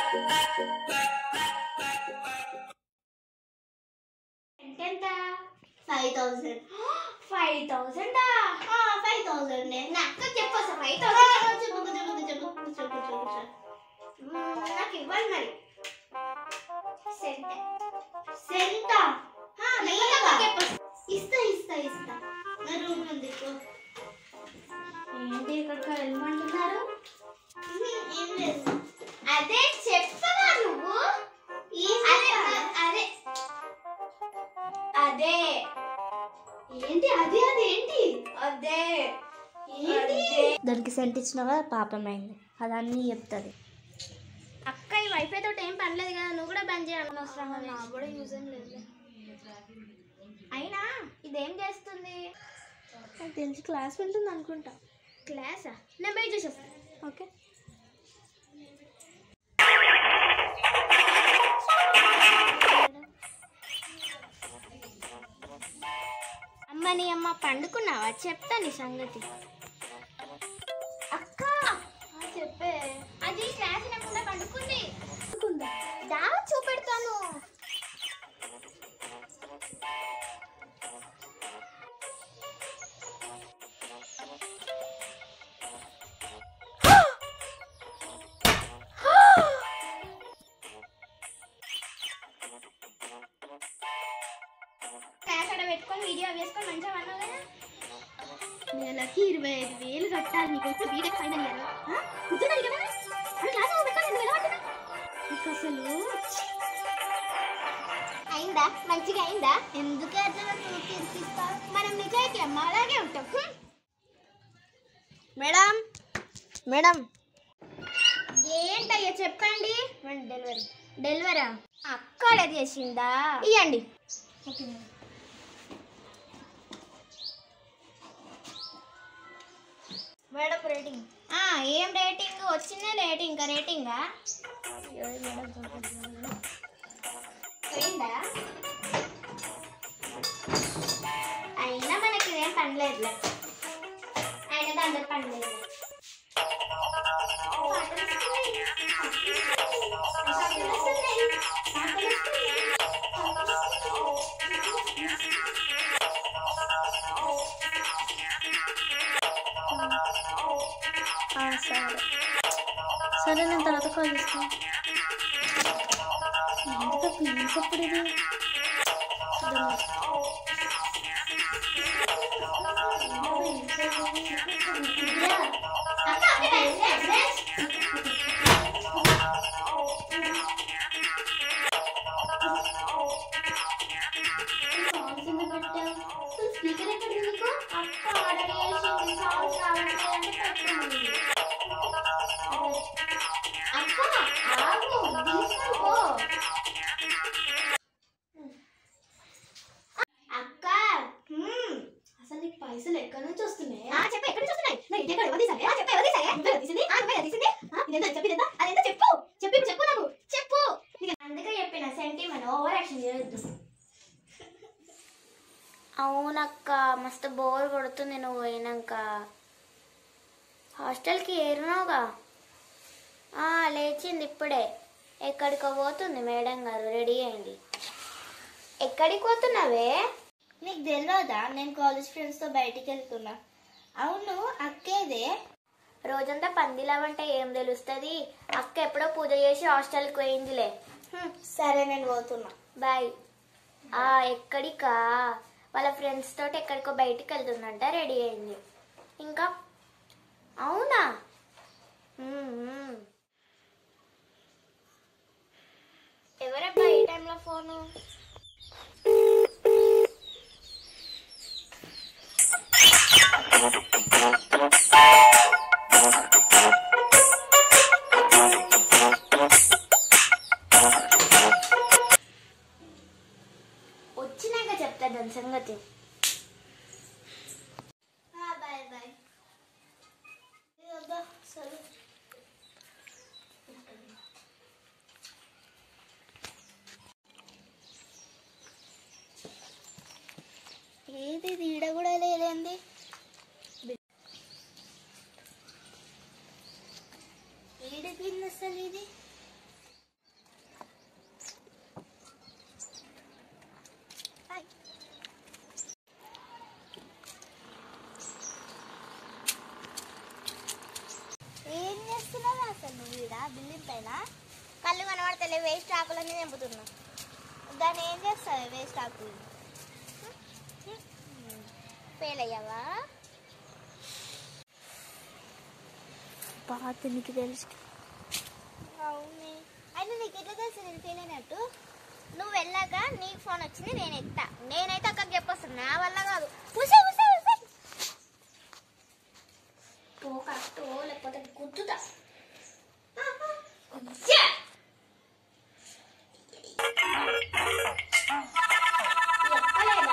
ఎంతెంత five thousand five థౌసండా five thousand నాకు చెప్పొస్తా ఫైవ్ థౌసండ్ చెప్పు చెప్పు చెప్పు చెప్పు చెప్పు నాకు ఇవ్వాలి మరి సెంట్ సెంట ఇస్తా ఇస్తా ఇస్తా నా రూమ్ ఉంది పో. ఏంటి ఇక్కడికి వెళ్ళమంటున్నారు ఏం లేదు అదే చెప్పవా నువ్వు ఏం అదే చెప్పాలా? అదే అదే ఏంటి అది అది ఏంటి అదే ఏంటి దానికి సెంట్ ఇచ్చినావా పాపమైంది అది అన్నీ చెప్తుంది అక్క ఈ వైఫై తోటి ఏం పనిలేదు కదా నువ్వు కూడా బంద్ చేయాలని అవసరం నాకు కూడా యూజ్ ఏం లేదు అయినా ఇదేం చేస్తుంది నాకు తెలిసి క్లాస్ వెళ్తుంది అనుకుంటా క్లాసా నేను పోయి చూసి వస్తాను ఓకే అమ్మ నీ అమ్మ పండుకున్నావా చెప్తా నీ సంగతి అక్క చెప్పే అది క్లాస్ వినకుండా పండుకుంది దా చూపెడతాను క్లాస్ ఆడ పెట్టుకొని వీడియో వేసుకొని మంచిగా అన్నావు కదా నెలకి ఇరవై ఐదు వేలు కట్టాలి నీకు వచ్చి బీటెక్ ఫైనల్ ఇయర్ గుర్తున్నాయి కదా అది క్లాస్ పెట్టాలి నువ్వు ఎలా పట్టినా నీకు అసలు అయిందా మంచిగా అయిందా ఎందుకు అట్లా నువ్వు తీర్చిస్తావు మనం నిజాయితీ అమ్మ అలాగే ఉంటాం హ్మ్. మేడం మేడం ఏంటయ్యా చెప్పండి డెలివరీ డెలివరా అక్కడ చేసిందా ఇవ్వండి మేడం రేటింగ్ ఆ, ఏం రేటింగ్ వచ్చిందా లేట్ ఇంకా రేటింగా పోయిందా అయినా మనకి ఇదేం పనిలేదులే అయినా దాంట్లో పనిలేదు సరే సరే నేను తర్వాత కాల్ చేస్తాను ఎంత ప్లీజ్ అప్పుడు ఇది స్పీకర్ ఎక్కడ నీకు అక్క ఆర్డర్ చేసింది సాంగ్స్ రావట్లేదంటే పెట్టుకుంది అక్క ఆగు తీసుకొని పో అక్క హ్మ్. అసలు నీకు పైసలు ఎక్కడి నుంచి వస్తున్నాయి ఆ, చెప్పు ఎక్కడి నుంచి వస్తున్నాయి నా ఇంటి ఎవరు తీసారే ఆ, చెప్పు ఎవరు తీసారే? నువ్వే కదా తీసింది ఆ, నువ్వే కదా తీసింది ఇదేంటో చెప్పి ఇదేంటా అదేంటో చెప్పు చెప్పు ఇప్పుడు చెప్పు నాకు చెప్పు అందుకే చెప్పిన సెంటిమెంట్ ఓవర్ యాక్షన్ చేయొద్దు అవునక్క మస్తు బోర్ కొడుతుంది నువ్వు పోయినాక హాస్టల్కి ఏరునావుగా ఆ, లేచింది ఇప్పుడే ఎక్కడికో పోతుంది మేడం గారు రెడీ అయింది ఎక్కడికి పోతున్నావే నీకు తెలియదా నేను కాలేజ్ ఫ్రెండ్స్ తో బయటికి వెళ్తున్నా అవును అక్కేదే రోజంతా పందిలావంటే ఏం తెలుస్తుంది అక్క ఎప్పుడో పూజ చేసి హాస్టల్కి పోయిందిలే హ్మ్, సరే నేను పోతున్నా బాయ్ ఆ ఎక్కడికా వాళ్ళ ఫ్రెండ్స్ తోటి ఎక్కడికో బయటికి వెళ్తుందంట రెడీ అయింది ఇంకా అవునా మ్మ్, మ్మ్. ఎవరబ్బా ఈ టైంలో ఫోను వచ్చినాక చెప్తా దాని సంగతి బాయ్ బాయ్ సరే ఏది ఇది ఈడ కూడా లేదేంది ఈడ అసలు ఇది బిల్డింగ్ పైన కళ్ళు కనబడతలే వేస్ట్ ఆకులన్నీ నింపుతున్నా దాన్ని ఏం చేస్తావు వేస్ట్ ఆకులు ఫెయిల్ అయ్యావా పాత నీకు తెలుసు అవునే అయినా నీకు ఎట్లా తెలుసు నేను ఫెయిల్ అయినట్టు నువ్వు వెళ్ళాక నీకు ఫోన్ వచ్చింది నేను ఎత్తా నేనైతే అక్కడికి చెప్పొస్తాను నా వల్ల కాదు ఉసే ఉసే ఉసే పో కరెక్ట్ లేకపోతే గుద్దుతా ఉస్సే. ఎక్కలేదా?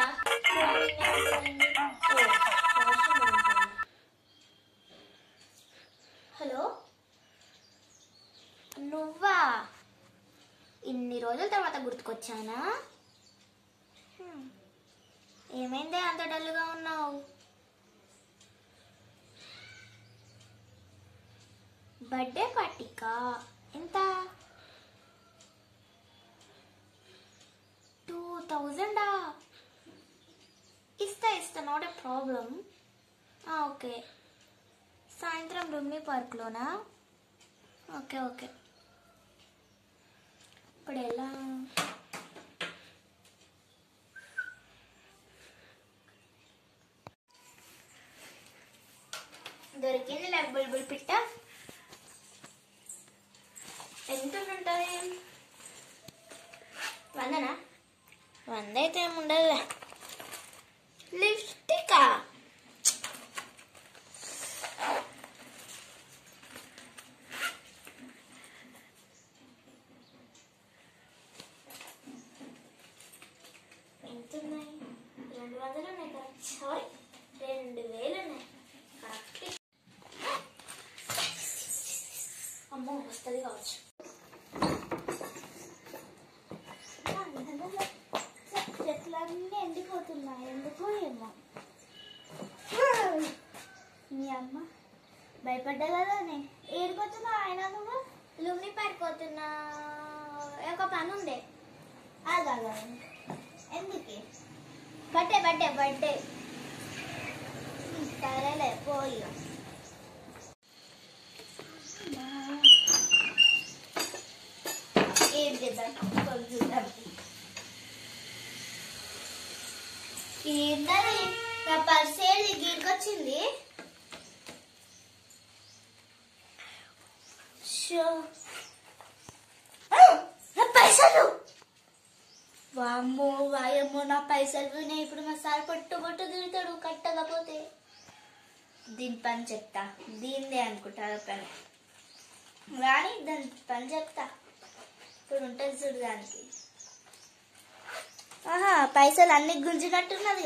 హలో నువ్వా ఇన్ని రోజుల తర్వాత గుర్తుకొచ్చానా హ్మ్. ఏమైందే అంత డల్గా ఉన్నావు బర్త్డే పార్టీకా ఎంత టూ థౌజండా ఇస్తా ఇస్తా నాట్ ఏ ప్రాబ్లం ఓకే సాయంత్రం రుమ్ని పార్క్లోనా ఓకే ఓకే ఇప్పుడు ఎలా దొరికింది లేక బుల్బుల్ పిట్ట ఎంత ఉంటుంది వందనా వంద అయితే ఏమి ఉండదులే లిప్స్టికా ఎంత ఉన్నాయి రెండు వందలు ఉన్నాయి కరెక్ట్ సారీ రెండు వేలు ఉన్నాయి కరెక్ట్ అమ్మో వస్తుంది కావచ్చు చెట్లన్నీ ఎండిపోతున్నాయి ఎందుకో ఏమో మీ అమ్మ భయపడ్డా కదానే ఏడిపోతున్నా ఆయన నువ్వు లుమ్ని పారిపోతున్నా ఒక పని ఉండే ఆగా ఎందుకే బర్త్డే బర్త్డే బర్త్డే సరేలే పోయి ఏం చేద్దాం కొంచెం చూద్దాం ఏంటది నా పర్స్ ఏది గీరుకొచ్చింది షో ఆ, నా పైసలు వామ్మో వాయమ్మో నా పైసలు పోయినాయి ఇప్పుడు మా సార్ పట్టు పట్టు తిడతాడు కట్టకపోతే దీని పని చెప్తా దీనిదే అనుకుంటా అదో పని కానీ దాని పని చెప్తా ఇప్పుడు ఉంటుంది చూడు దానికి ఆహా పైసలు అన్ని గుంజినట్టున్నది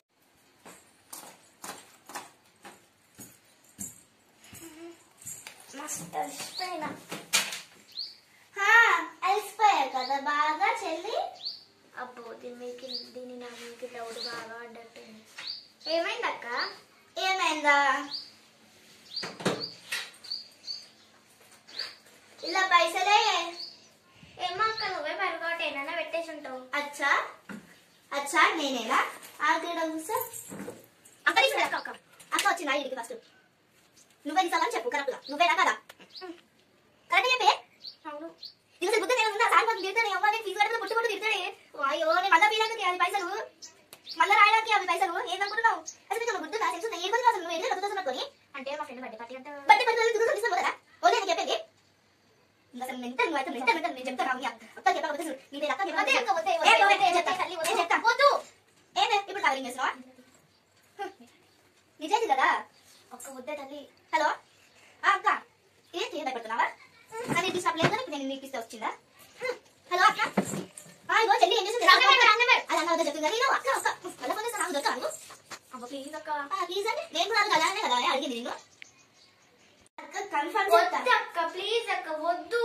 మస్తు అలసిపోయినా హా, అలసిపోయా కదా బాగా చెల్లి అబ్బో దీని మీకు దీని నా మీకు డౌట్ బాగా పడ్డట్టుంది ఏమైంది అక్క ఏమైందా ఇలా పైసలే ఏమో అక్క నువ్వే పరుగోట ఏదైనా పెట్టేసి ఉంటావు అచ్చా అచ్చా నేనేనా ఆగడ కూర్చో అక్క తీసుకురా అక్క అక్క అక్క వచ్చిందా ఇంటికి ఫస్ట్ నువ్వే తీసాలని చెప్పు కరెక్ట్గా నువ్వేనా కదా కరెక్ట్ చెప్పే అవును ఇది బుద్ధి నేను ఉందా సార్ కొంచెం తిడతానే అమ్మ నేను ఫీజు కట్టడం పుట్టు పుట్టు తిడతాడే అయ్యో నేను మళ్ళీ ఫీల్ అవి పైసలు మళ్ళీ రాయడానికి అవి పైసలు ఏమనుకుంటున్నావు అసలు నీకు బుద్ధి నా తెలుసు ఏ రోజు అసలు నువ్వు ఎన్ని రోజులు చదువుకొని అంటే మా ఫ్రెండ్ బర్త్డే పార్టీ అంటే బర్త్డే పార్టీ రోజు చూసి తీసుకుని పోతారా ఓకే నేను చెప్పేది ఇంకా అసలు మెంటల్ నువ్వు అయితే మెంటల్ మెంటల్ నేను చెప్తాను అమ్మ అక్క చెప్పకపోతే చూడు నీ పేరు అక్క చెప్పకపోతే అక్క వద్దే వద్దే నేను చెప్తా నేను చెప్తా వద్దు ఏందే ఇప్పుడు కవరింగ్ చేస్తున్నావా నిజేది కదా ఒక్క వద్దే తల్లి హలో ఆ, అక్క ఏంటి ఏం భయపడుతున్నావా కానీ డిస్టర్బ్ లేదు కానీ నేను నీకు ఇస్తే వచ్చిందా హలో అక్క ఆ, ఇగో చెల్లి ఏం చేసింది అది అన్న వద్ద చెప్తుంది నేను అక్క అక్క మళ్ళీ ఫోన్ చేస్తా నాకు దొరకను అబ్బా ప్లీజ్ అక్క ప్లీజ్ అంటే నేను కూడా కదా అనే కదా అడిగింది నేను అక్క కన్ఫర్మ్ వద్దు అక్క ప్లీజ్ అక్క వద్దు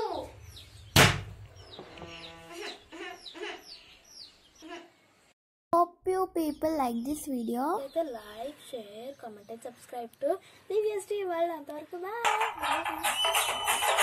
Hope you people like this video. అయితే like share comment and subscribe to Divyashri world అంతవరకు బాయ్